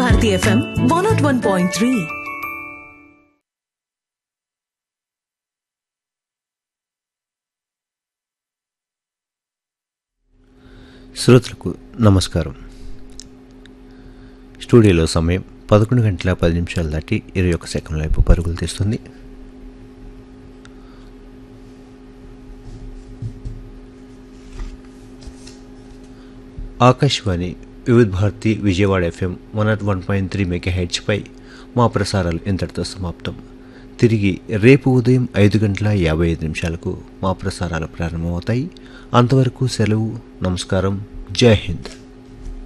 Bharati FM one nought one point three శ్రోతలకు నమస్కారం స్టూడియోలో సమయం పదకొండు గంటల పది నిమిషాలు దాటి ఇరవై ఒక్క సెకండ్ల వైపు పరుగులు తీస్తుంది Akashvani Vividh Bharati Vijayawada FM one nought one point three mega హెచ్పై మా ప్రసారాలు ఇంతటితో సమాప్తం తిరిగి రేపు ఉదయం ఐదు గంటల యాభై ఐదు నిమిషాలకు మా ప్రసారాలు ప్రారంభమవుతాయి అంతవరకు సెలవు నమస్కారం జై హింద్